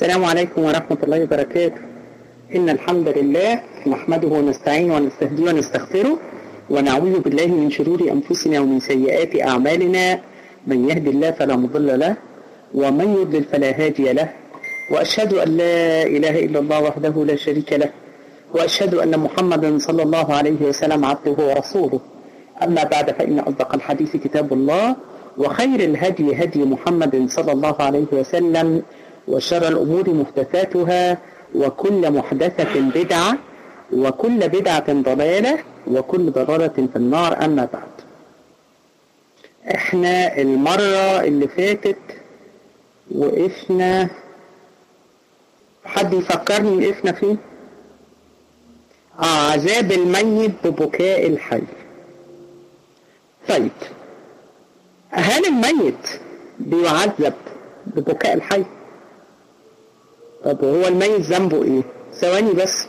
السلام عليكم ورحمة الله وبركاته إن الحمد لله نحمده ونستعينه ونستهديه ونستغفره ونعوذ بالله من شرور أنفسنا ومن سيئات أعمالنا من يهد الله فلا مضل له ومن يضلل فلا هادي له وأشهد أن لا إله إلا الله وحده لا شريك له وأشهد أن محمدا صلى الله عليه وسلم عبده ورسوله أما بعد فإن أصدق الحديث كتاب الله وخير الهدي هدي محمد صلى الله عليه وسلم وشر الأمور محدثاتها وكل محدثة بدعة وكل بدعة ضلالة وكل ضلالة في النار أما بعد احنا المرة اللي فاتت وقفنا حد يفكرني وقفنا فين آه عذاب الميت ببكاء الحي طيب هل الميت بيعذب ببكاء الحي طب هو الميت ذنبه ايه ثواني بس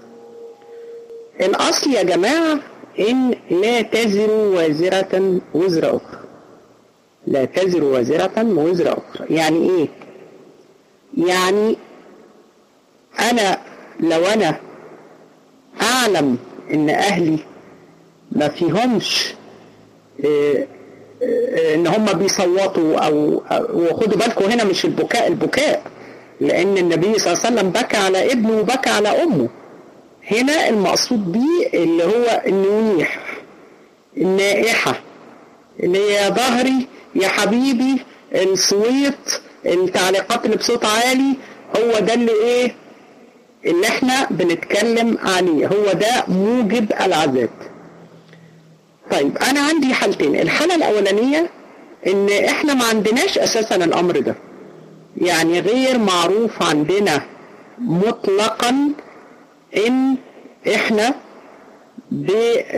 الاصل يا جماعة ان لا تزر وازرة وزر اخرى لا تزر وازرة وزر اخرى يعني ايه يعني انا لو انا اعلم ان اهلي ما فيهمش إيه إيه ان هم بيصوتوا او وخدوا بالكم هنا مش البكاء البكاء لان النبي صلى الله عليه وسلم بكى على ابنه وبكى على امه هنا المقصود بيه اللي هو النويح النائحة اللي هي يا ظهري يا حبيبي الصويت التعليقات اللي بصوت عالي هو ده اللي ايه اللي احنا بنتكلم عليه هو ده موجب العذاب طيب انا عندي حالتين الحالة الاولانية ان احنا ما عندناش اساسا الامر ده يعني غير معروف عندنا مطلقا ان احنا ب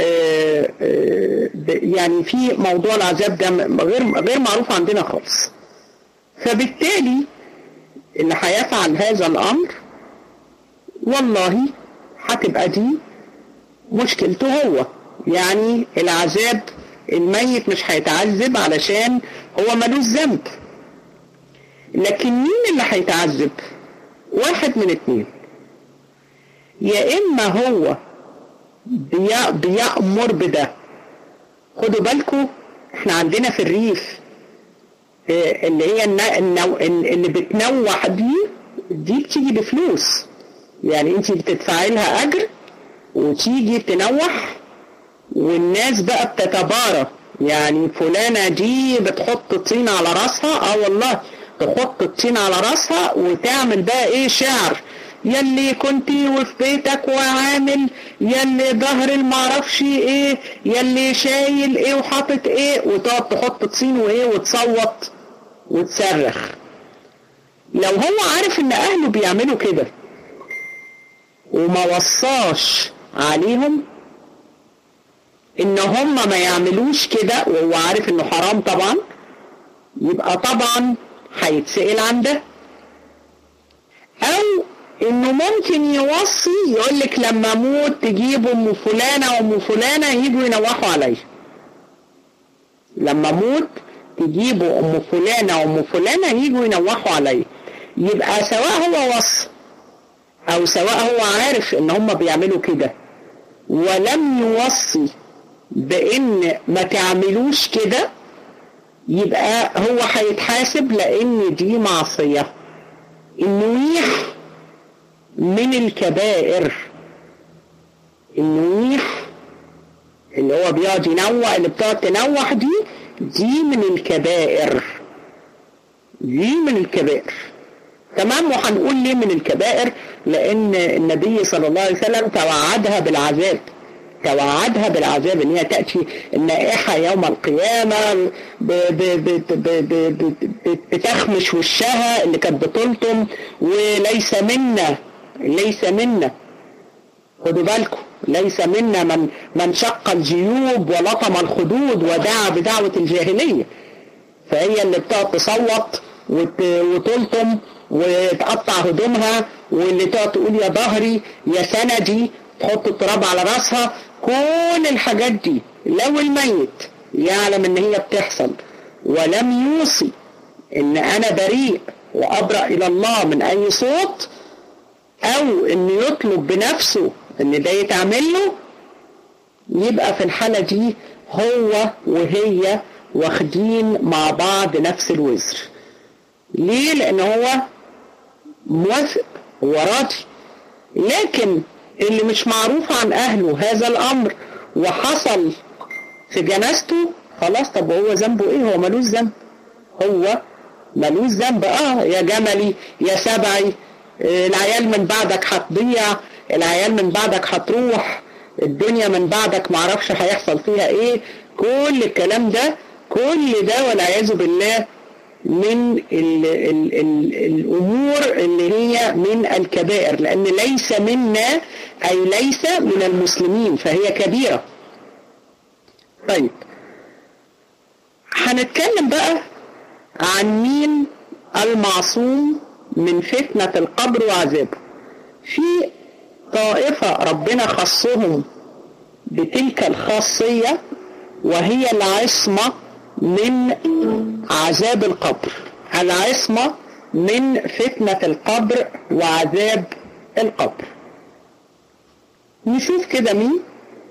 يعني في موضوع العذاب ده غير غير معروف عندنا خالص فبالتالي اللي هيفعل هذا الامر والله هتبقى دي مشكلته هو يعني العذاب الميت مش هيتعذب علشان هو ملوش ذنب لكن مين اللي هيتعذب واحد من اتنين يا اما هو بيأمر بده خدوا بالكم احنا عندنا في الريف اللي هي النو... اللي بتنوح دي دي بتيجي بفلوس يعني انت بتدفعي لها اجر وتيجي تنوح والناس بقى بتتبارى يعني فلانة دي بتحط طين على راسها اه والله تحط الطين على راسها وتعمل بقى ايه شعر يلي كنتي وفي بيتك وعامل يلي ظهر المعرفش ايه يلي شايل ايه وحاطط ايه وتقعد تحط طين وايه وتصوت وتصرخ لو هو عارف ان اهله بيعملوا كده وما وصاش عليهم ان هم ما يعملوش كده وهو عارف انه حرام طبعا يبقى طبعا هيتسأل عن ده او انه ممكن يوصي يقول لك لما اموت تجيبوا ام فلانه وام فلانه يجوا ينوحوا عليا لما اموت تجيبوا ام فلانه وام فلانه يجوا ينوحوا عليا يبقى سواء هو وصى او سواء هو عارف ان هم بيعملوا كده ولم يوصي بان ما تعملوش كده يبقى هو هيتحاسب لان دي معصية النويح من الكبائر النويح اللي هو بيقعد ينوح اللي بتقعد تنوح دي دي من الكبائر دي من الكبائر تمام وهنقول ليه من الكبائر لان النبي صلى الله عليه وسلم توعدها بالعذاب توعدها بالعذاب ان هي تأتي النائحة يوم القيامة بتخمش وشها اللي كانت بتلطم وليس منا ليس منا خدوا بالكم ليس منا من من شق الجيوب ولطم الخدود ودعا بدعوة الجاهلية فهي اللي بتقعد تصوت وتلطم وتقطع هدومها واللي تقعد تقول يا ظهري يا سندي تحط التراب على راسها كل الحاجات دي لو الميت يعلم ان هي بتحصل ولم يوصي ان انا بريء وأبرأ إلى الله من أي صوت أو إنه يطلب بنفسه إن ده يتعمل له يبقى في الحالة دي هو وهي واخدين مع بعض نفس الوزر ليه؟ لأن هو موافق هو راضي لكن اللي مش معروف عن أهله هذا الأمر وحصل في جنازته خلاص طب هو ذنبه إيه؟ هو ملوش ذنب هو ملوش ذنب اه يا جملي يا سبعي العيال من بعدك هتضيع العيال من بعدك هتروح الدنيا من بعدك معرفش هيحصل فيها ايه كل الكلام ده كل ده والعياذ بالله من ال ال ال الامور اللي هي من الكبائر لان ليس منا اي ليس من المسلمين فهي كبيره طيب هنتكلم بقى عن مين المعصوم من فتنة القبر وعذابه في طائفة ربنا خصهم بتلك الخاصية وهي العصمة من عذاب القبر العصمة من فتنة القبر وعذاب القبر نشوف كده مين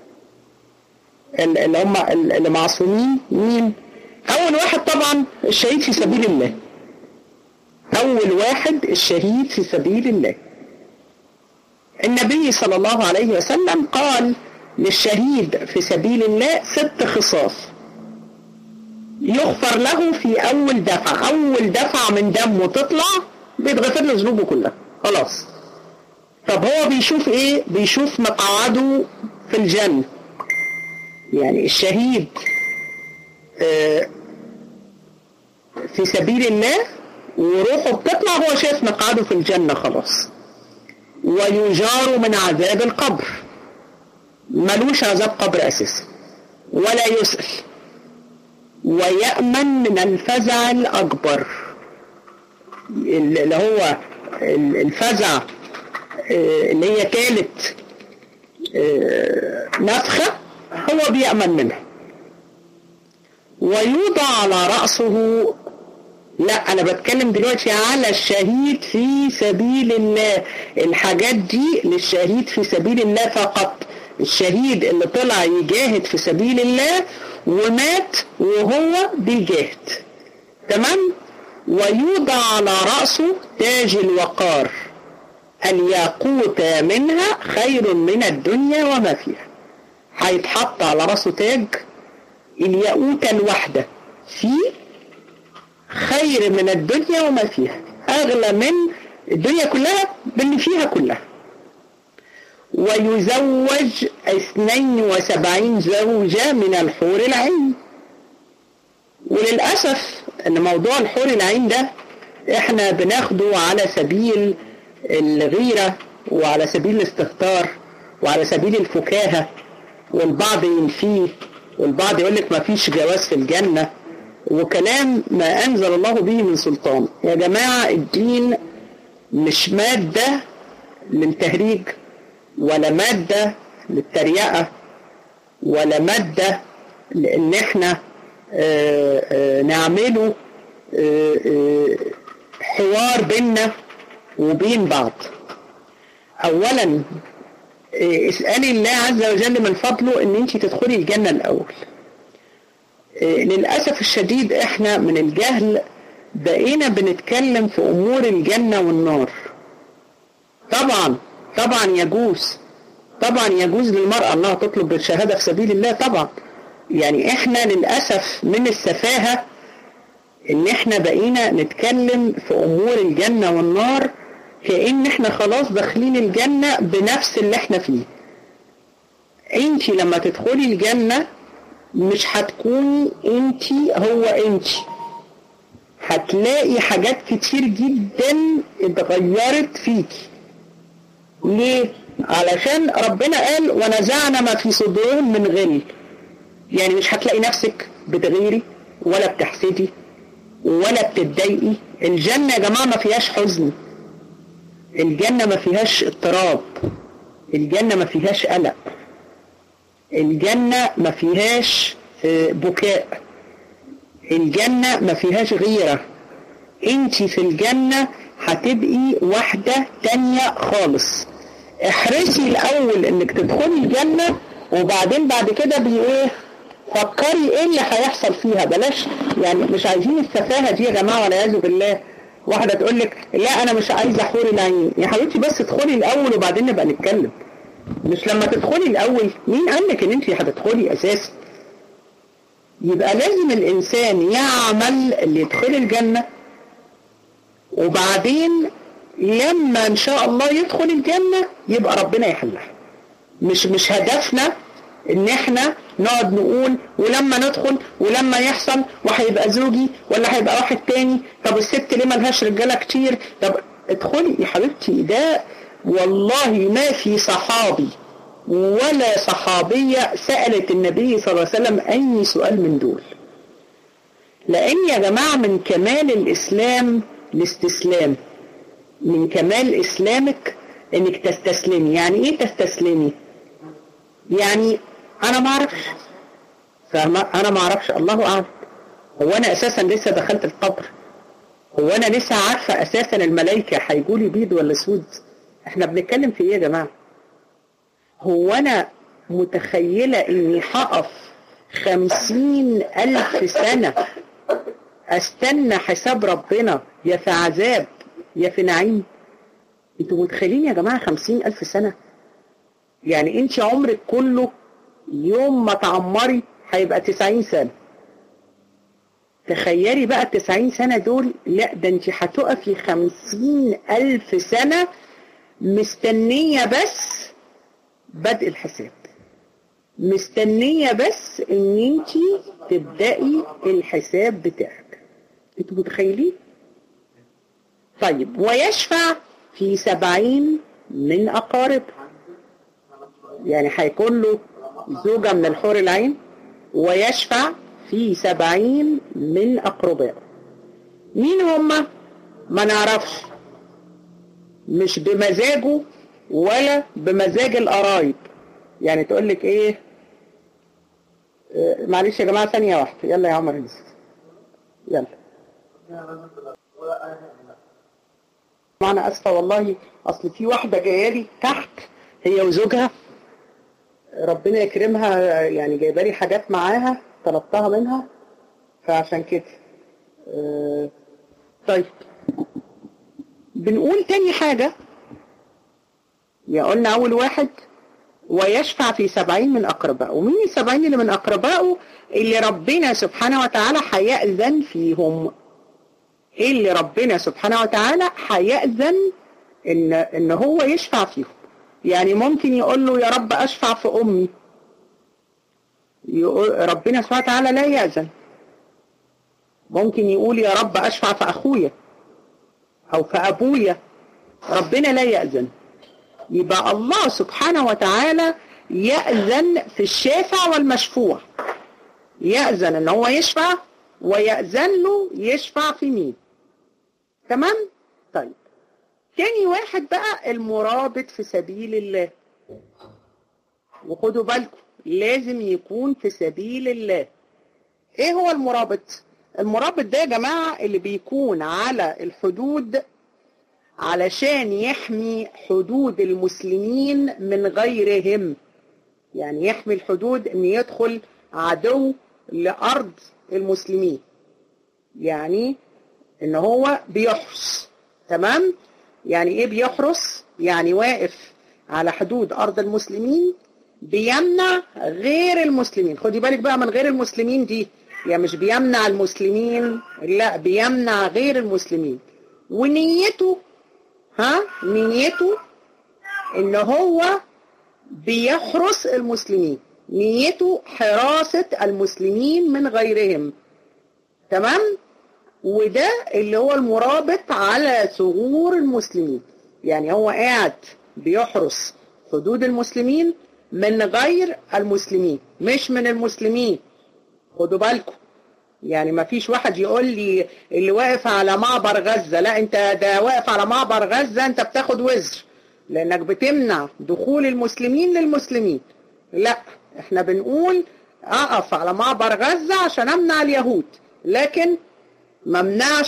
اللي هم اللي معصومين مين أول واحد طبعا الشهيد في سبيل الله أول واحد الشهيد في سبيل الله النبي صلى الله عليه وسلم قال للشهيد في سبيل الله ست خصاص يغفر له في أول دفع أول دفع من دمه تطلع بيتغفر له ذنوبه كلها خلاص طب هو بيشوف ايه بيشوف مقعده في الجنة يعني الشهيد في سبيل الله وروحه بتطلع هو شايف مقعده في الجنة خلاص ويجار من عذاب القبر ملوش عذاب قبر أساسا ولا يسأل ويأمن من الفزع الأكبر اللي هو الفزع اللي هي ثالث نفخة هو بيأمن منها ويوضع على رأسه لا أنا بتكلم دلوقتي على الشهيد في سبيل الله الحاجات دي للشهيد في سبيل الله فقط الشهيد اللي طلع يجاهد في سبيل الله ومات وهو بيجاهد تمام ويوضع على رأسه تاج الوقار الياقوت منها خير من الدنيا وما فيها هيتحط على رأسه تاج الياقوتة الواحدة فيه خير من الدنيا وما فيها أغلى من الدنيا كلها باللي فيها كلها ويزوج اثنين وسبعين زوجة من الحور العين وللأسف أن موضوع الحور العين ده احنا بناخده على سبيل الغيرة وعلى سبيل الاستهتار وعلى سبيل الفكاهة والبعض ينفيه والبعض يقول لك ما فيش جواز في الجنة وكلام ما أنزل الله به من سلطان يا جماعة الدين مش مادة للتهريج ولا مادة للتريقة ولا مادة لأن احنا اه اه نعمله اه حوار بيننا وبين بعض أولا اسألي الله عز وجل من فضله ان انت تدخلي الجنة الأول للأسف الشديد احنا من الجهل بقينا بنتكلم في أمور الجنة والنار طبعا طبعا يجوز طبعا يجوز للمرأة انها تطلب الشهادة في سبيل الله طبعا يعني احنا للأسف من السفاهة ان احنا بقينا نتكلم في امور الجنة والنار كأن احنا خلاص داخلين الجنة بنفس اللي احنا فيه انت لما تدخلي الجنة مش هتكوني انت هو انت هتلاقي حاجات كتير جدا اتغيرت فيكي ليه؟ علشان ربنا قال ونزعنا ما في صدورهم من غل يعني مش هتلاقي نفسك بتغيري ولا بتحسدي ولا بتتضايقي الجنة يا جماعة ما فيهاش حزن الجنة ما فيهاش اضطراب الجنة ما فيهاش قلق الجنة ما فيهاش بكاء الجنة ما فيهاش غيرة انت في الجنة هتبقي واحدة تانية خالص احرصي الاول انك تدخلي الجنة وبعدين بعد كده بي ايه فكري ايه اللي هيحصل فيها بلاش يعني مش عايزين السفاهة دي يا جماعة والعياذ بالله واحدة تقول لك لا انا مش عايزة حور العين يا حبيبتي بس ادخلي الاول وبعدين نبقى نتكلم مش لما تدخلي الاول مين قال لك ان انت هتدخلي اساسا يبقى لازم الانسان يعمل اللي يدخل الجنة وبعدين لما ان شاء الله يدخل الجنة يبقى ربنا يحلها مش مش هدفنا ان احنا نقعد نقول ولما ندخل ولما يحصل وهيبقى زوجي ولا هيبقى واحد تاني طب الست ليه ملهاش رجاله كتير طب ادخلي يا حبيبتي ده والله ما في صحابي ولا صحابية سألت النبي صلى الله عليه وسلم أي سؤال من دول لأن يا جماعة من كمال الإسلام الاستسلام من كمال إسلامك إنك تستسلمي يعني إيه تستسلمي يعني أنا ما أعرفش فاهمة أنا ما أعرفش الله أعلم هو أنا أساسا لسه دخلت القبر هو أنا لسه عارفة أساسا الملائكة هيجولي بيض ولا سود احنا بنتكلم في ايه يا جماعة هو انا متخيلة اني هقف خمسين الف سنة استنى حساب ربنا يا في عذاب يا في نعيم انتوا متخيلين يا جماعة خمسين الف سنة يعني انت عمرك كله يوم ما تعمري هيبقى تسعين سنة تخيلي بقى التسعين سنة دول لا ده انت هتقفي خمسين الف سنة مستنية بس بدء الحساب مستنية بس ان انت تبدأي الحساب بتاعك انتوا متخيلين طيب ويشفع في سبعين من أقارب يعني هيكون له زوجة من الحور العين ويشفع في سبعين من أقربائه مين هم ما نعرفش مش بمزاجه ولا بمزاج القرايب يعني تقول لك ايه آه، معلش يا جماعة ثانية واحدة يلا يا عمر انس يلا معنا اسفة والله اصل في واحدة جاية لي تحت هي وزوجها ربنا يكرمها يعني جايبه لي حاجات معاها طلبتها منها فعشان كده آه، طيب بنقول تاني حاجة يا قلنا أول واحد ويشفع في سبعين من أقربائه ومين السبعين اللي من أقربائه اللي ربنا سبحانه وتعالى هيأذن فيهم اللي ربنا سبحانه وتعالى هيأذن إن, إن هو يشفع فيهم يعني ممكن يقول له يا رب أشفع في أمي يقول ربنا سبحانه وتعالى لا يأذن ممكن يقول يا رب أشفع في أخويا أو في أبويا ربنا لا يأذن يبقى الله سبحانه وتعالى يأذن في الشافع والمشفوع يأذن ان هو يشفع ويأذن له يشفع في مين تمام طيب تاني واحد بقى المرابط في سبيل الله وخدوا بالكم لازم يكون في سبيل الله ايه هو المرابط المرابط ده يا جماعة اللي بيكون على الحدود علشان يحمي حدود المسلمين من غيرهم يعني يحمي الحدود ان يدخل عدو لأرض المسلمين يعني ان هو بيحرس تمام يعني ايه بيحرس يعني واقف على حدود ارض المسلمين بيمنع غير المسلمين خدي بالك بقى من غير المسلمين دي يعني مش بيمنع المسلمين لا بيمنع غير المسلمين ونيته ها نيته ان هو بيحرس المسلمين نيته حراسة المسلمين من غيرهم تمام وده اللي هو المرابط على ثغور المسلمين يعني هو قاعد بيحرس حدود المسلمين من غير المسلمين مش من المسلمين خدوا بالكم يعني ما فيش واحد يقول لي اللي واقف على معبر غزة لا انت ده واقف على معبر غزة انت بتاخد وزر لانك بتمنع دخول المسلمين للمسلمين لا احنا بنقول اقف على معبر غزة عشان امنع اليهود لكن ما منعش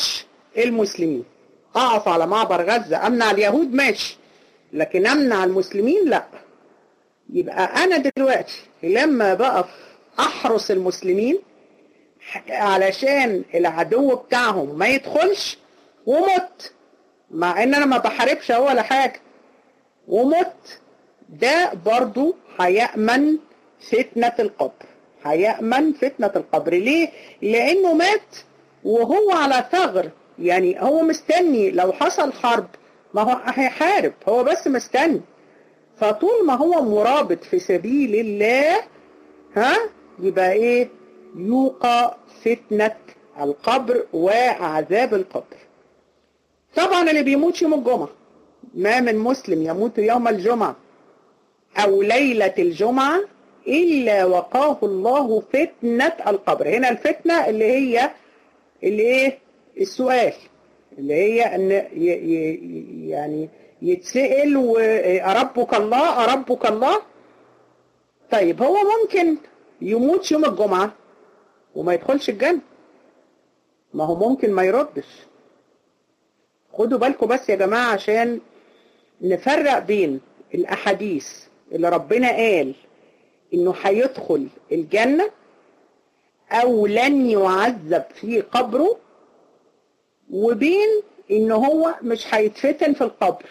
المسلمين اقف على معبر غزة امنع اليهود ماشي لكن امنع المسلمين لا يبقى انا دلوقتي لما بقف احرس المسلمين علشان العدو بتاعهم ما يدخلش ومت مع ان انا ما بحاربش ولا حاجة ومت ده برضو هيأمن فتنة القبر هيأمن فتنة القبر ليه؟ لأنه مات وهو على ثغر يعني هو مستني لو حصل حرب ما هو هيحارب هو بس مستني فطول ما هو مرابط في سبيل الله ها يبقى ايه يوقى فتنة القبر وعذاب القبر طبعا اللي بيموت يوم الجمعة ما من مسلم يموت يوم الجمعة أو ليلة الجمعة إلا وقاه الله فتنة القبر هنا الفتنة اللي هي اللي إيه السؤال اللي هي أن يعني يتسأل وأربك الله أربك الله طيب هو ممكن يموت يوم الجمعة وما يدخلش الجنة ما هو ممكن ما يردش خدوا بالكم بس يا جماعة عشان نفرق بين الأحاديث اللي ربنا قال إنه هيدخل الجنة أو لن يعذب في قبره وبين إن هو مش هيتفتن في القبر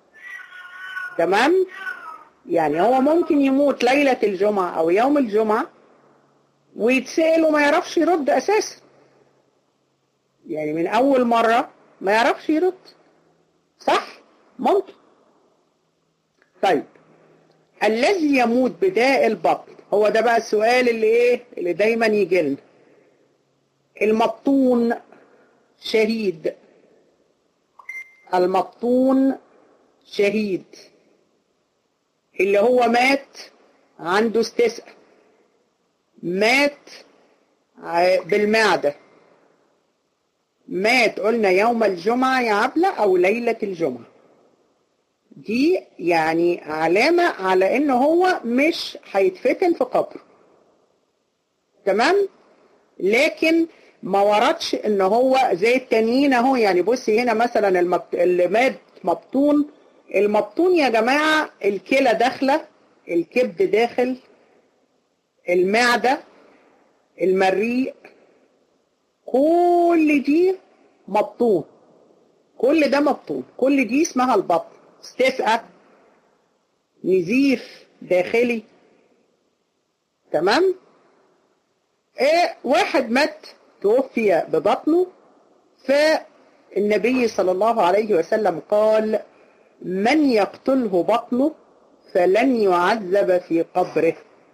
تمام يعني هو ممكن يموت ليلة الجمعة أو يوم الجمعة ويتسأل وما يعرفش يرد أساسا يعني من أول مرة ما يعرفش يرد صح ممكن طيب الذي يموت بداء البطن هو ده بقى السؤال اللي ايه اللي دايما يجي لنا المبطون شهيد المبطون شهيد اللي هو مات عنده استسقى مات بالمعدة مات قلنا يوم الجمعة يا عبلة أو ليلة الجمعة دي يعني علامة على إن هو مش هيتفتن في قبره تمام لكن ما وردش إن هو زي التانيين أهو يعني بصي هنا مثلا المبت... اللي مات مبطون المبطون يا جماعة الكلى داخلة الكبد داخل المعدة المريء كل دي مبطون كل ده مبطون كل دي اسمها البطن استسقى نزيف داخلي تمام ايه واحد مات توفي ببطنه فالنبي صلى الله عليه وسلم قال من يقتله بطنه فلن يعذب في قبره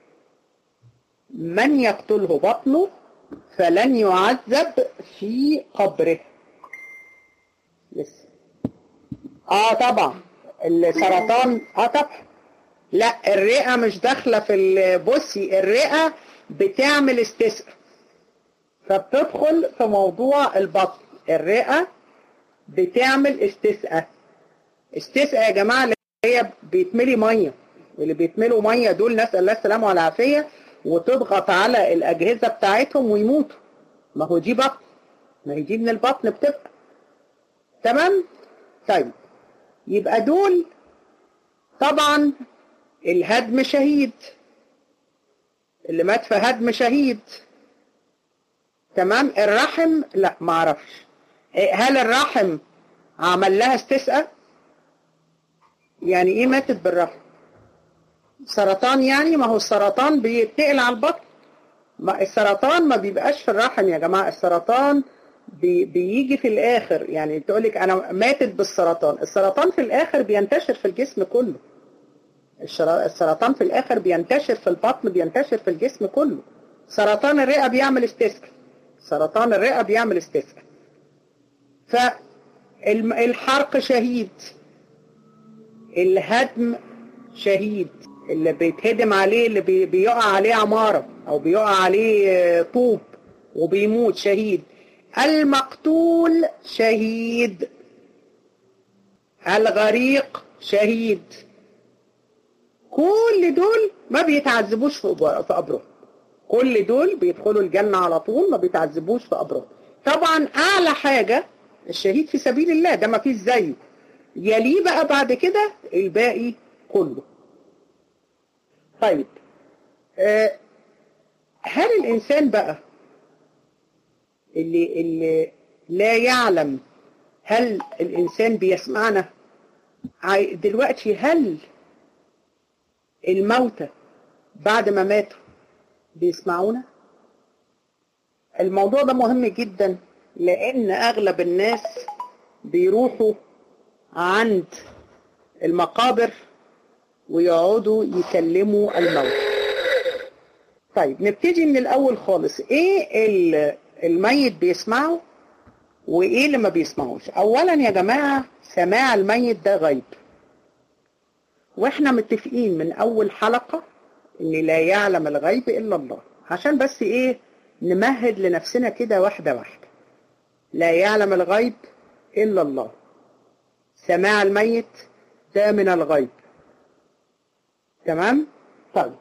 من يقتله بطنه فلن يعذب في قبره لسه اه طبعا السرطان اه طبعا لا الرئة مش داخلة في بصي الرئة بتعمل استسقاء فبتدخل في موضوع البطن الرئة بتعمل استسقاء استسقاء يا جماعة اللي هي بيتملي مية اللي بيتملوا مية دول نسأل الله السلامة والعافية وتضغط على الأجهزة بتاعتهم ويموتوا ما هو دي بطن ما هي دي من البطن بتبقى تمام طيب يبقى دول طبعا الهدم شهيد اللي مات في هدم شهيد تمام الرحم لا ما اعرفش هل الرحم عمل لها استسقاء يعني ايه ماتت بالرحم سرطان يعني ما هو السرطان بيتنقل على البطن ما السرطان ما بيبقاش في الرحم يا جماعة السرطان بي بيجي في الآخر يعني تقولك أنا ماتت بالسرطان السرطان في الآخر بينتشر في الجسم كله السرطان في الآخر بينتشر في البطن بينتشر في الجسم كله سرطان الرئة بيعمل استسقاء سرطان الرئة بيعمل استسقاء فالحرق شهيد الهدم شهيد اللي بيتهدم عليه اللي بي بيقع عليه عمارة او بيقع عليه طوب وبيموت شهيد المقتول شهيد الغريق شهيد كل دول ما بيتعذبوش في قبرهم كل دول بيدخلوا الجنة على طول ما بيتعذبوش في قبرهم طبعا اعلى حاجة الشهيد في سبيل الله ده ما فيش زيه يليه بقى بعد كده الباقي كله طيب آه هل الإنسان بقى اللي, اللي لا يعلم هل الإنسان بيسمعنا دلوقتي هل الموتى بعد ما ماتوا بيسمعونا الموضوع ده مهم جدا لأن أغلب الناس بيروحوا عند المقابر ويقعدوا يكلموا الموت طيب نبتدي من الأول خالص إيه الميت بيسمعه وإيه اللي ما بيسمعوش أولا يا جماعة سماع الميت ده غيب وإحنا متفقين من أول حلقة إن لا يعلم الغيب إلا الله عشان بس إيه نمهد لنفسنا كده واحدة واحدة لا يعلم الغيب إلا الله سماع الميت ده من الغيب تمام طيب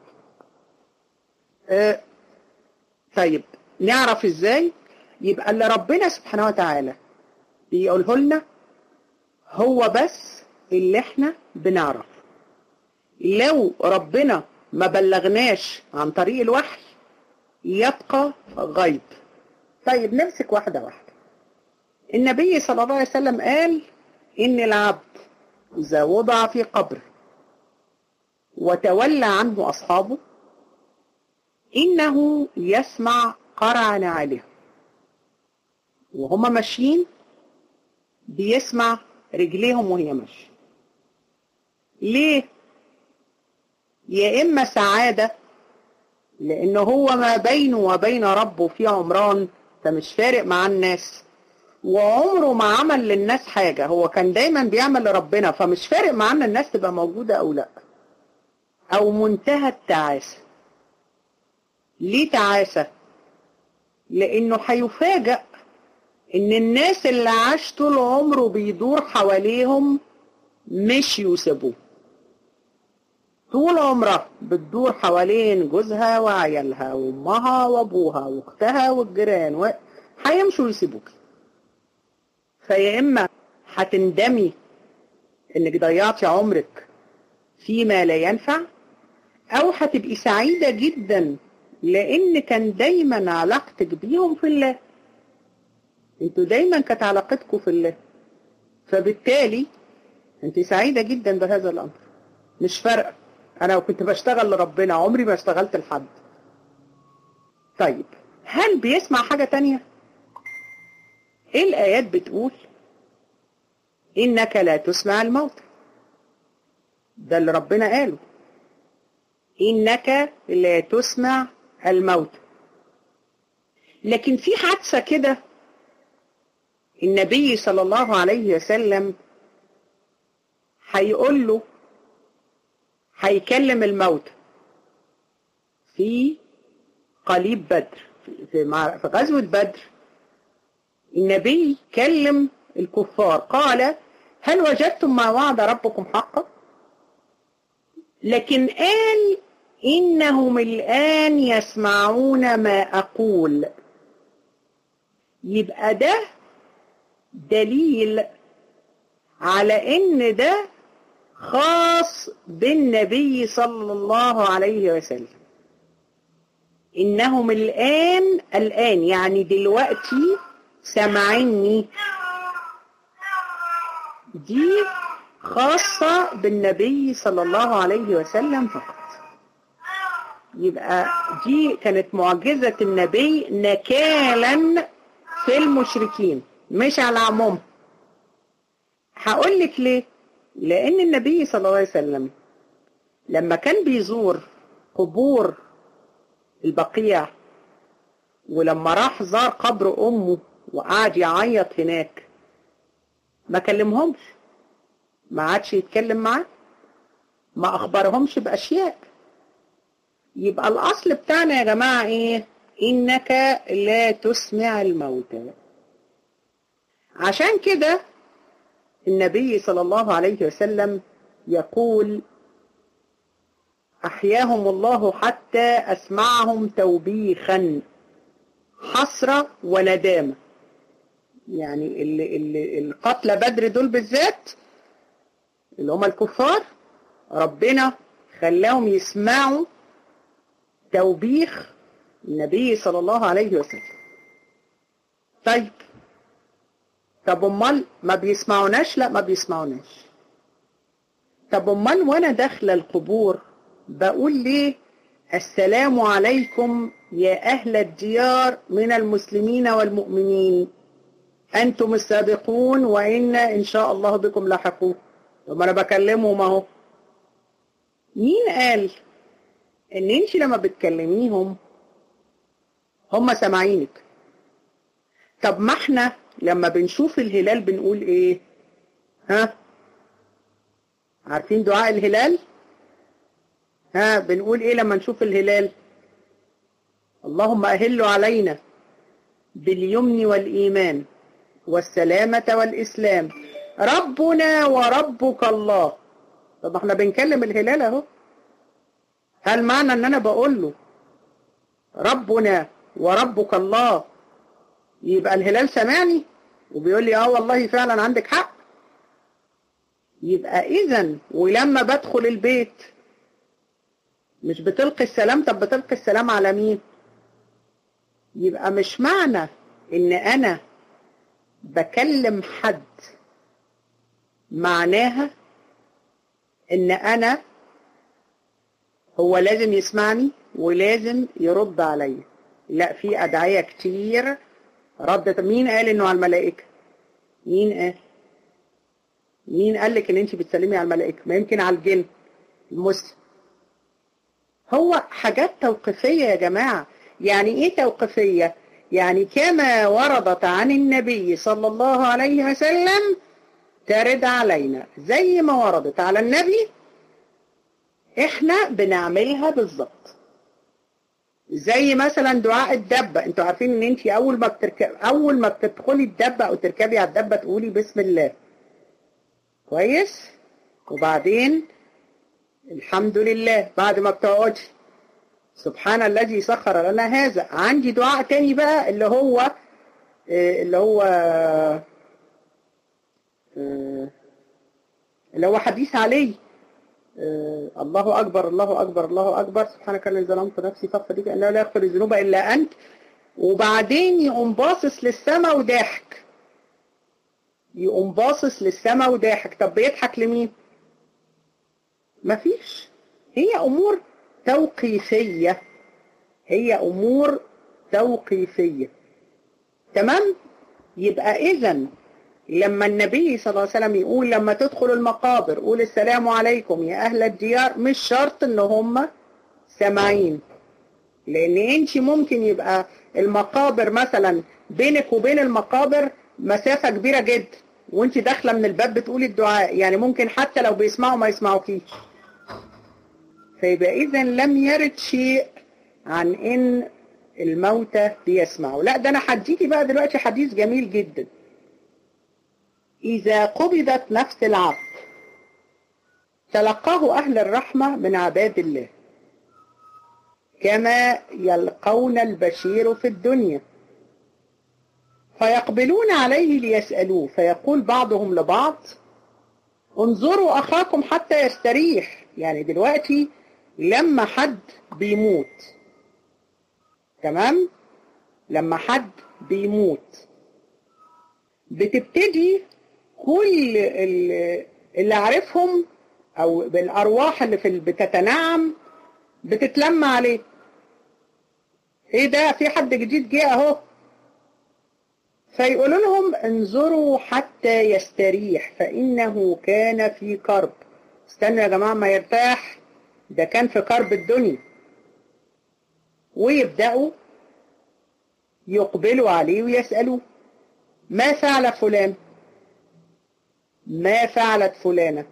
آه طيب نعرف ازاي يبقى اللي ربنا سبحانه وتعالى بيقوله لنا هو بس اللي احنا بنعرف لو ربنا ما بلغناش عن طريق الوحي يبقى غيب طيب نمسك واحدة واحدة النبي صلى الله عليه وسلم قال إن العبد إذا وضع في قبر وتولى عنه أصحابه إنه يسمع قرع نعالهم وهما ماشيين بيسمع رجليهم وهي ماشية ليه؟ يا إما سعادة لأنه هو ما بينه وبين ربه في عمران فمش فارق مع الناس وعمره ما عمل للناس حاجة هو كان دايما بيعمل لربنا فمش فارق معانا الناس تبقى موجودة أو لا أو منتهى التعاسة ليه تعاسة لأنه هيفاجأ إن الناس اللي عاش طول عمره بيدور حواليهم مش يسيبوه طول عمرها بتدور حوالين جوزها وعيالها وامها وابوها واختها والجيران و... هيمشوا يسيبوك فيا اما هتندمي انك ضيعتي عمرك فيما لا ينفع او هتبقي سعيدة جدا لان كان دايما علاقتك بيهم في الله انتوا دايما كانت علاقتكم في الله فبالتالي انت سعيدة جدا بهذا الامر مش فارقه انا كنت بشتغل لربنا عمري ما اشتغلت لحد طيب هل بيسمع حاجة تانية ايه الايات بتقول انك لا تسمع الموت ده اللي ربنا قاله انك لا تسمع الموت لكن في حادثة كده النبي صلى الله عليه وسلم هيقول له هيكلم الموت في قليب بدر في, في غزوة بدر النبي كلم الكفار قال هل وجدتم ما وعد ربكم حقا لكن قال إنهم الآن يسمعون ما أقول يبقى ده دليل على إن ده خاص بالنبي صلى الله عليه وسلم إنهم الآن الآن يعني دلوقتي سمعني دي خاصة بالنبي صلى الله عليه وسلم فقط يبقى دي كانت معجزة النبي نكالا في المشركين مش على عموم هقول لك ليه لأن النبي صلى الله عليه وسلم لما كان بيزور قبور البقيع ولما راح زار قبر أمه وقعد يعيط هناك ما كلمهمش ما عادش يتكلم معاه ما أخبرهمش بأشياء يبقى الأصل بتاعنا يا جماعة إيه إنك لا تسمع الموتى عشان كده النبي صلى الله عليه وسلم يقول أحياهم الله حتى أسمعهم توبيخا حسرة وندامة يعني اللي اللي القتلى بدر دول بالذات اللي هم الكفار ربنا خلاهم يسمعوا توبيخ النبي صلى الله عليه وسلم طيب طب امال ما بيسمعوناش لا ما بيسمعوناش طب امال وانا داخله القبور بقول ليه السلام عليكم يا اهل الديار من المسلمين والمؤمنين انتم السابقون وانا ان شاء الله بكم لاحقون طب انا بكلمهم اهو مين قال ان انت لما بتكلميهم هم سامعينك طب ما احنا لما بنشوف الهلال بنقول ايه ها عارفين دعاء الهلال ها بنقول ايه لما نشوف الهلال اللهم اهل علينا باليمن والايمان والسلامة والاسلام ربنا وربك الله طب احنا بنكلم الهلال اهو هل معنى ان انا بقول له ربنا وربك الله يبقى الهلال سمعني وبيقول لي اه والله فعلا عندك حق يبقى اذا ولما بدخل البيت مش بتلقي السلام طب بتلقي السلام على مين يبقى مش معنى ان انا بكلم حد معناها ان انا هو لازم يسمعني ولازم يرد عليا لا في ادعية كتير ردت مين قال انه على الملائكة مين قال مين قال لك ان انت بتسلمي على الملائكة ما يمكن على الجن المسلم هو حاجات توقيفية يا جماعة يعني ايه توقيفية يعني كما وردت عن النبي صلى الله عليه وسلم ترد علينا زي ما وردت على النبي احنا بنعملها بالظبط زي مثلا دعاء الدبة انتوا عارفين ان انت اول ما بتركب اول ما بتدخلي الدبة او تركبي على الدبة تقولي بسم الله كويس وبعدين الحمد لله بعد ما بتقعدي سبحان الذي سخر لنا هذا عندي دعاء تاني بقى اللي هو اللي هو اللي هو حديث علي الله أكبر الله أكبر الله أكبر سبحانك الذي ظلمت نفسي فاغفر لي أنه لا يغفر الذنوب إلا أنت وبعدين يقوم باصص للسماء وضاحك يقوم باصص للسماء وضاحك طب بيضحك لمين؟ مفيش هي أمور توقيفية هي أمور توقيفية تمام؟ يبقى إذا لما النبي صلى الله عليه وسلم يقول لما تدخل المقابر قول السلام عليكم يا أهل الديار مش شرط ان هم سامعين لان انت ممكن يبقى المقابر مثلا بينك وبين المقابر مسافة كبيرة جدا وانت داخلة من الباب بتقولي الدعاء يعني ممكن حتى لو بيسمعوا ما يسمعوكيش فيبقى اذا لم يرد شيء عن ان الموتى بيسمعوا لا ده انا هديكي بقى دلوقتي حديث جميل جدا إذا قبضت نفس العبد تلقاه أهل الرحمة من عباد الله كما يلقون البشير في الدنيا فيقبلون عليه ليسألوه فيقول بعضهم لبعض انظروا أخاكم حتى يستريح يعني دلوقتي لما حد بيموت تمام لما حد بيموت بتبتدي كل اللي عارفهم او بالارواح اللي في بتتنعم بتتلم عليه ايه ده في حد جديد جه اهو فيقولوا لهم انظروا حتى يستريح فانه كان في كرب استنوا يا جماعه ما يرتاح ده كان في كرب الدنيا ويبداوا يقبلوا عليه ويسالوه ما فعل فلان ما فعلت فلانة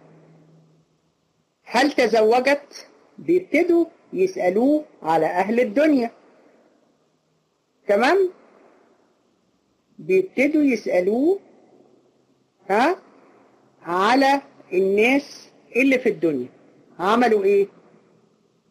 هل تزوجت بيبتدوا يسألوه على أهل الدنيا تمام بيبتدوا يسألوه ها على الناس اللي في الدنيا عملوا ايه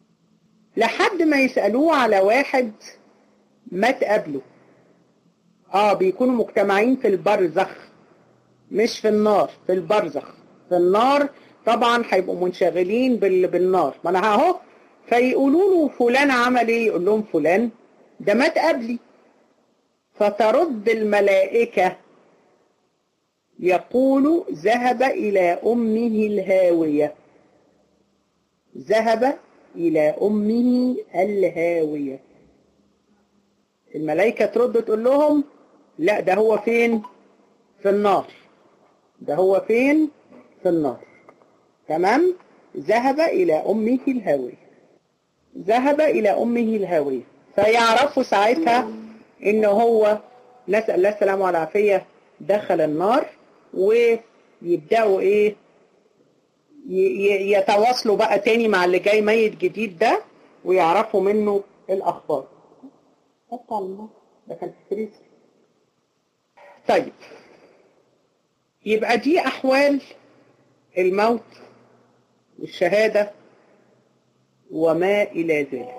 لحد ما يسألوه على واحد مات قبله اه بيكونوا مجتمعين في البرزخ مش في النار في البرزخ في النار طبعا هيبقوا منشغلين بال... بالنار ما انا اهو فيقولوا له فلان عمل ايه يقول لهم فلان ده مات قبلي فترد الملائكة يقول ذهب إلى أمه الهاوية ذهب إلى أمه الهاوية الملائكة ترد تقول لهم لا ده هو فين في النار ده هو فين في النار تمام ذهب إلى أمه الهاوية ذهب إلى أمه الهاوية فيعرفوا ساعتها إن هو نسأل الله السلامة والعافية دخل النار ويبدأوا إيه يتواصلوا بقى تاني مع اللي جاي ميت جديد ده ويعرفوا منه الأخبار ده كان في فريزر طيب يبقى دي أحوال الموت والشهادة وما إلى ذلك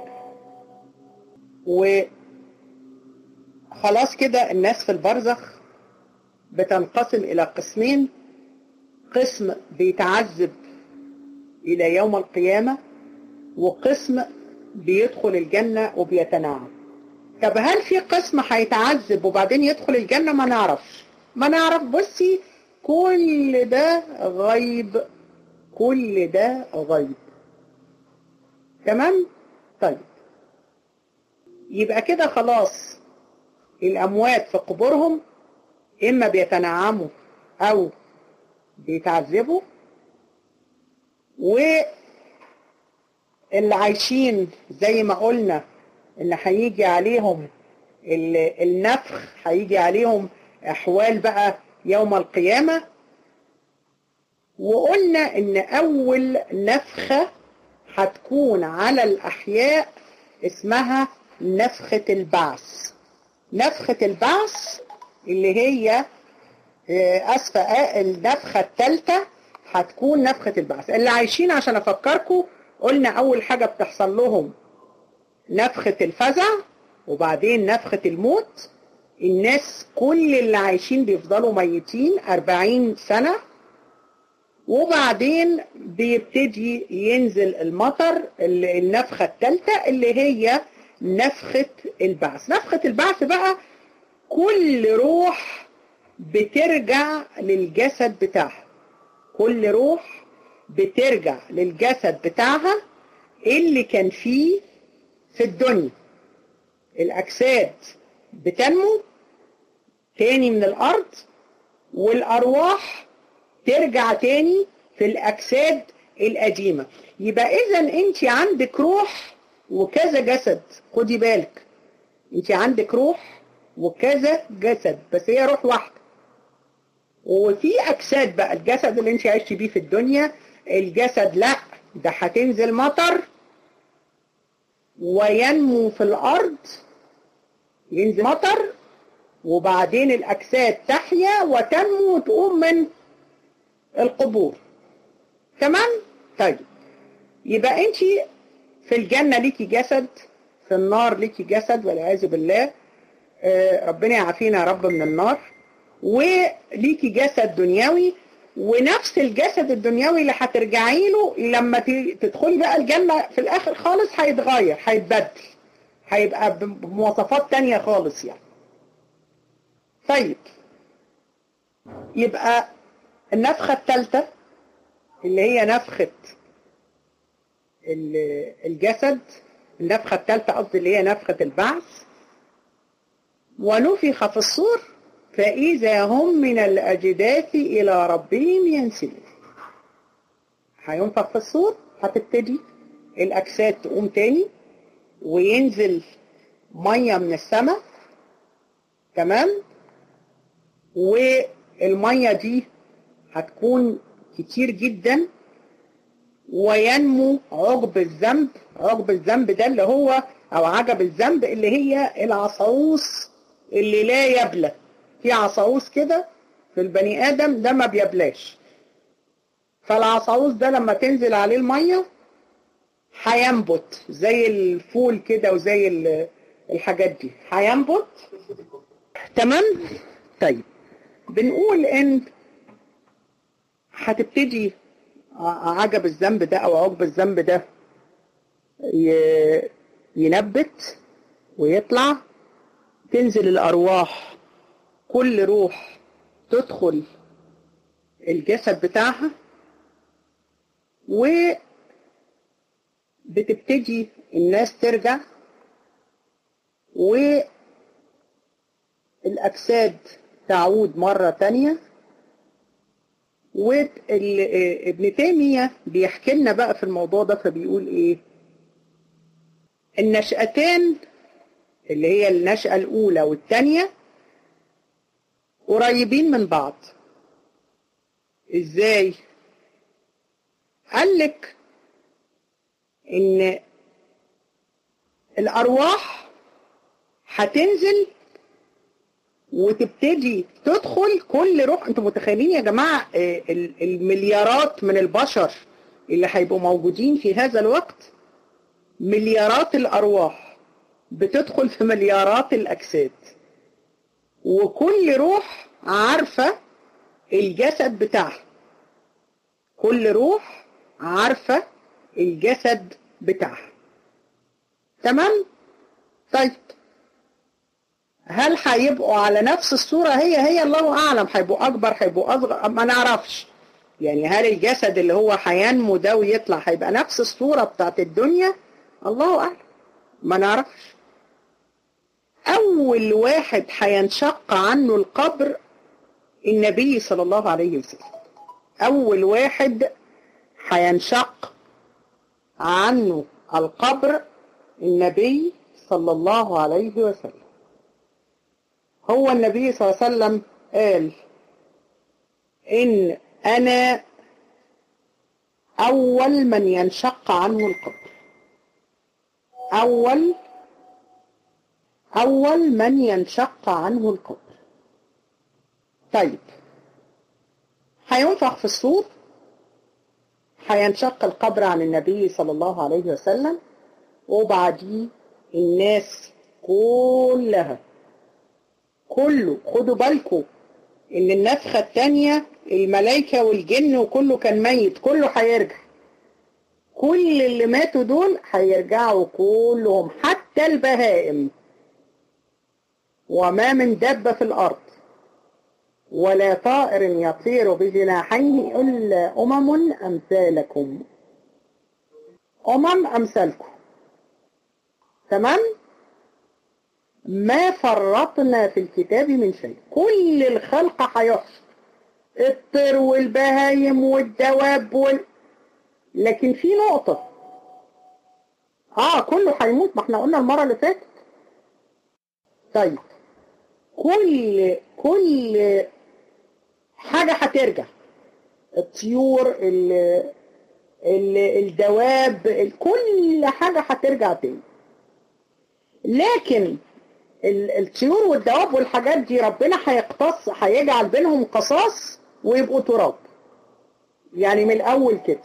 وخلاص كده الناس في البرزخ بتنقسم إلى قسمين قسم بيتعذب إلى يوم القيامة وقسم بيدخل الجنة وبيتنعم طب هل في قسم هيتعذب وبعدين يدخل الجنة ما نعرفش ما نعرف بصي كل ده غيب كل ده غيب تمام طيب يبقى كده خلاص الأموات في قبورهم إما بيتنعموا أو بيتعذبوا واللي عايشين زي ما قلنا ان هيجي عليهم النفخ هيجي عليهم احوال بقى يوم القيامة وقلنا ان اول نفخة هتكون على الاحياء اسمها نفخة البعث نفخة البعث اللي هي اسفة النفخة الثالثة هتكون نفخة البعث اللي عايشين عشان افكركم قلنا اول حاجة بتحصل لهم نفخة الفزع وبعدين نفخة الموت الناس كل اللي عايشين بيفضلوا ميتين أربعين سنة وبعدين بيبتدي ينزل المطر النفخة الثالثة اللي هي نفخة البعث نفخة البعث بقى كل روح بترجع للجسد بتاعها كل روح بترجع للجسد بتاعها اللي كان فيه في الدنيا الأجساد بتنمو تاني من الأرض والأرواح ترجع تاني في الأجساد القديمة يبقى إذا أنت عندك روح وكذا جسد خدي بالك أنت عندك روح وكذا جسد بس هي روح واحدة وفي أجساد بقى الجسد اللي أنت عايشتي بيه في الدنيا الجسد لا ده هتنزل مطر وينمو في الأرض ينزل مطر وبعدين الأجساد تحيا وتنمو وتقوم من القبور تمام؟ طيب يبقى انت في الجنة ليكي جسد في النار ليكي جسد والعياذ بالله آه ربنا يعافينا يا رب من النار وليكي جسد دنيوي ونفس الجسد الدنيوي اللي هترجعي له لما تدخلي بقى الجنة في الآخر خالص هيتغير هيتبدل هيبقى بمواصفات تانية خالص يعني طيب يبقى النفخة الثالثة اللي هي نفخة الجسد النفخة الثالثة قصدي اللي هي نفخة البعث ونفخ في الصور فإذا هم من الأجداث إلى ربهم ينسلون هينفخ في الصور هتبتدي الأجساد تقوم تاني وينزل مية من السماء تمام والمية دي هتكون كتير جدا وينمو عقب الذنب عقب الذنب ده اللي هو او عجب الذنب اللي هي العصعوص اللي لا يبلى في عصعوص كده في البني ادم ده ما بيبلاش فالعصعوص ده لما تنزل عليه الميه هينبت زي الفول كده وزي الحاجات دي هينبت تمام طيب بنقول ان هتبتدي عجب الذنب ده او عقب الذنب ده ينبت ويطلع تنزل الارواح كل روح تدخل الجسد بتاعها وبتبتدي الناس ترجع والأجساد تعود مرة تانية وابن تيمية بيحكي لنا بقى في الموضوع ده فبيقول ايه النشأتان اللي هي النشأة الأولى والتانية قريبين من بعض ازاي قال لك ان الارواح هتنزل وتبتدي تدخل كل روح انتوا متخيلين يا جماعه المليارات من البشر اللي هيبقوا موجودين في هذا الوقت مليارات الارواح بتدخل في مليارات الاجساد وكل روح عارفه الجسد بتاعها كل روح عارفة الجسد بتاعها تمام طيب هل هيبقوا على نفس الصورة هي هي الله أعلم هيبقوا أكبر هيبقوا أصغر ما نعرفش يعني هل الجسد اللي هو هينمو ده ويطلع هيبقى نفس الصورة بتاعت الدنيا الله أعلم ما نعرفش أول واحد هينشق عنه القبر النبي صلى الله عليه وسلم أول واحد هينشق عنه القبر النبي صلى الله عليه وسلم هو النبي صلى الله عليه وسلم قال إن أنا أول من ينشق عنه القبر أول أول من ينشق عنه القبر طيب هينفخ في الصور هينشق القبر عن النبي صلى الله عليه وسلم وبعديه الناس كلها كله خدوا بالكم ان النفخة التانية الملائكة والجن وكله كان ميت كله هيرجع كل اللي ماتوا دول هيرجعوا كلهم حتى البهائم وما من دابة في الأرض ولا طائر يطير بجناحيه إلا أمم أمثالكم أمم أمثالكم تمام ما فرطنا في الكتاب من شيء كل الخلق هيحصل الطير والبهايم والدواب وال... لكن في نقطة اه كله هيموت ما احنا قلنا المرة اللي فاتت طيب كل كل حاجة هترجع الطيور ال ال الدواب ال كل حاجة هترجع تاني لكن الطيور والدواب والحاجات دي ربنا هيقتص هيجعل بينهم قصاص ويبقوا تراب يعني من الأول كده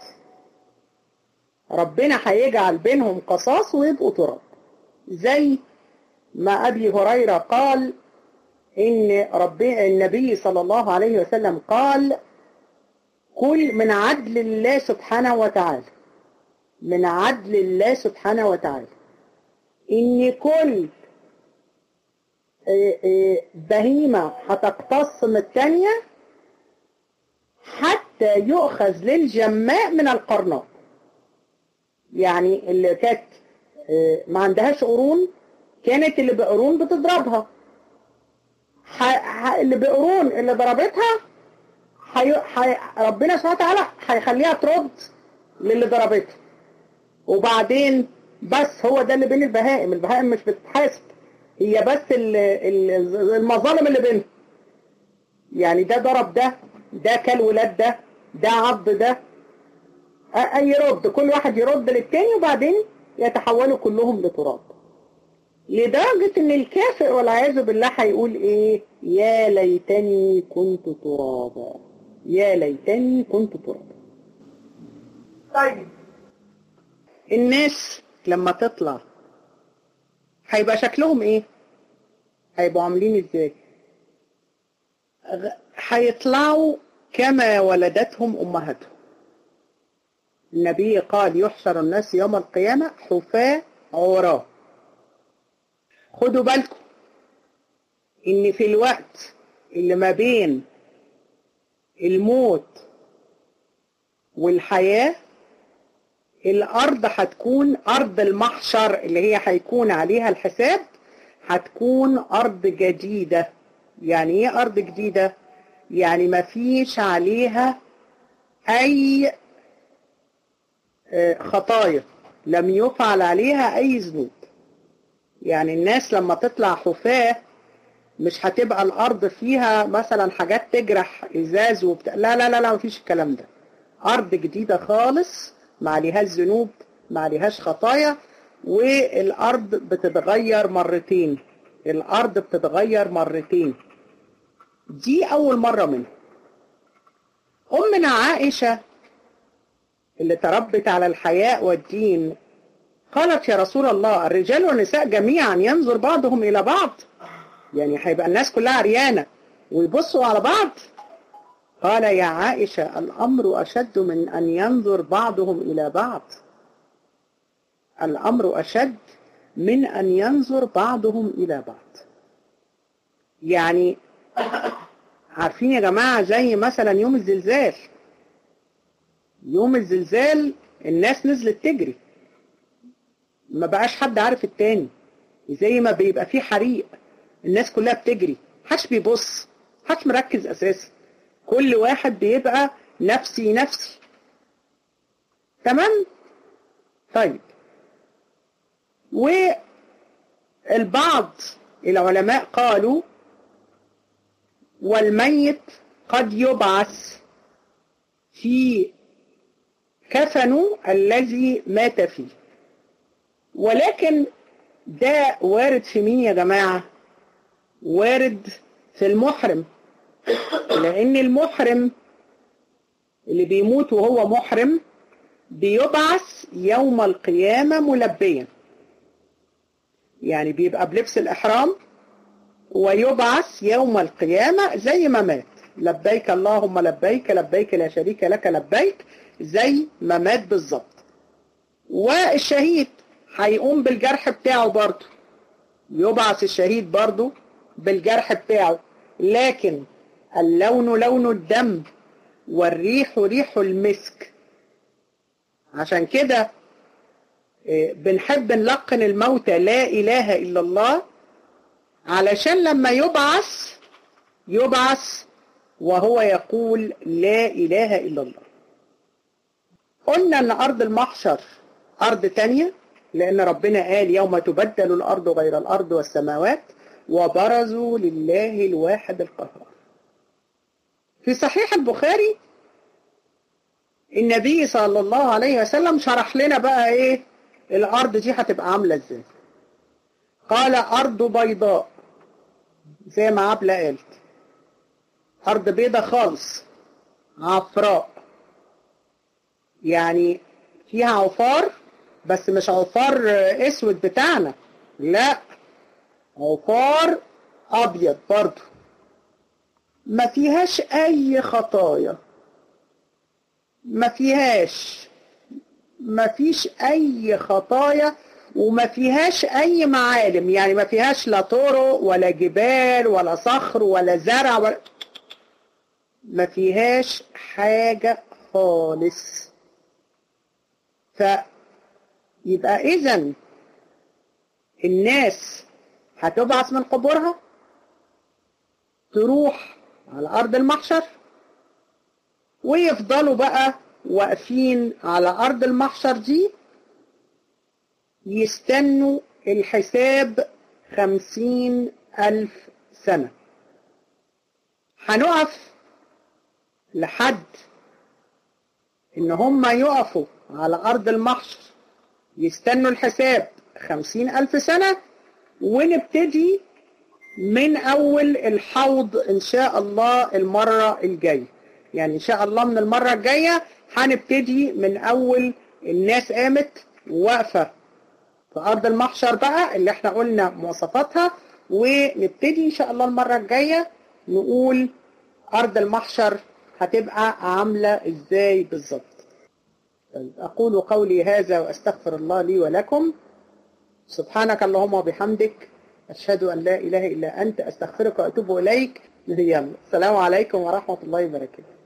ربنا هيجعل بينهم قصاص ويبقوا تراب زي ما أبي هريرة قال إن ربي النبي صلى الله عليه وسلم قال كل من عدل الله سبحانه وتعالى من عدل الله سبحانه وتعالى إن كل بهيمة هتقتص من الثانية حتى يؤخذ للجماء من القرناء يعني اللي كانت ما عندهاش قرون كانت اللي بقرون بتضربها اللي بقرون اللي ضربتها حي... حي... ربنا سبحانه وتعالى هيخليها ترد للي ضربتها وبعدين بس هو ده اللي بين البهائم البهائم مش بتتحاسب هي بس المظالم اللي بينهم يعني ده ضرب ده ده كل ولاد ده ده عض ده يرد كل واحد يرد للتاني وبعدين يتحولوا كلهم لتراب لدرجة ان الكافر والعياذ بالله هيقول ايه يا ليتني كنت ترابا يا ليتني كنت ترابا طيب الناس لما تطلع هيبقى شكلهم ايه هيبقوا عاملين ازاي غ- هيطلعوا كما ولدتهم امهاتهم النبي قال يحشر الناس يوم القيامة حفاة عراة خدوا بالكم ان في الوقت اللي ما بين الموت والحياة الأرض هتكون أرض المحشر اللي هي هيكون عليها الحساب هتكون أرض جديدة يعني إيه أرض جديدة؟ يعني ما فيش عليها أي آه، خطايا لم يفعل عليها أي ذنوب يعني الناس لما تطلع حفاة مش هتبقى الأرض فيها مثلا حاجات تجرح إزاز وبتاع لا لا لا لا مفيش الكلام ده أرض جديدة خالص ما عليهاش ذنوب ما عليهاش خطايا والأرض بتتغير مرتين الأرض بتتغير مرتين دي أول مرة منها أمنا عائشة اللي تربت على الحياء والدين قالت يا رسول الله الرجال والنساء جميعا ينظر بعضهم إلى بعض يعني هيبقى الناس كلها عريانة ويبصوا على بعض قال يا عائشة الأمر أشد من أن ينظر بعضهم إلى بعض الأمر أشد من أن ينظر بعضهم إلى بعض يعني عارفين يا جماعة زي مثلا يوم الزلزال يوم الزلزال الناس نزلت تجري ما بقاش حد عارف التاني زي ما بيبقى فيه حريق الناس كلها بتجري محدش بيبص محدش مركز اساسا كل واحد بيبقى نفسي نفسي تمام طيب والبعض العلماء قالوا والميت قد يبعث في كفنه الذي مات فيه ولكن ده وارد في مين يا جماعة وارد في المحرم لأن المحرم اللي بيموت وهو محرم بيبعث يوم القيامة ملبيا يعني بيبقى بلبس الإحرام ويبعث يوم القيامة زي ما مات لبيك اللهم لبيك لبيك لا شريك لك لبيك زي ما مات بالظبط والشهيد هيقوم بالجرح بتاعه برضه يبعث الشهيد برضه بالجرح بتاعه لكن اللون لون الدم والريح ريح المسك عشان كده بنحب نلقن الموتى لا إله إلا الله علشان لما يبعث يبعث وهو يقول لا إله إلا الله قلنا أن أرض المحشر أرض تانية لأن ربنا قال يوم تبدل الأرض غير الأرض والسماوات وبرزوا لله الواحد القهار في صحيح البخاري النبي صلى الله عليه وسلم شرح لنا بقى ايه الارض دي هتبقى عامله ازاي قال ارض بيضاء زي ما عبله قالت ارض بيضاء خالص عفراء يعني فيها عفار بس مش عفار اسود بتاعنا لا عفار ابيض برضه ما فيهاش اي خطايا ما فيهاش ما فيش اي خطايا وما فيهاش اي معالم يعني ما فيهاش لا طرق ولا جبال ولا صخر ولا زرع ولا ما فيهاش حاجة خالص فيبقى اذا الناس هتبعث من قبورها تروح على أرض المحشر ويفضلوا بقى واقفين على أرض المحشر دي يستنوا الحساب خمسين ألف سنة هنقف لحد إن هم يقفوا على أرض المحشر يستنوا الحساب خمسين ألف سنة ونبتدي من أول الحوض إن شاء الله المرة الجاية يعني إن شاء الله من المرة الجاية هنبتدي من أول الناس قامت واقفة في أرض المحشر بقى اللي احنا قلنا مواصفاتها ونبتدي إن شاء الله المرة الجاية نقول أرض المحشر هتبقى عاملة إزاي بالظبط أقول قولي هذا وأستغفر الله لي ولكم سبحانك اللهم وبحمدك أشهد أن لا إله إلا أنت أستغفرك وأتوب إليك يلا السلام عليكم ورحمة الله وبركاته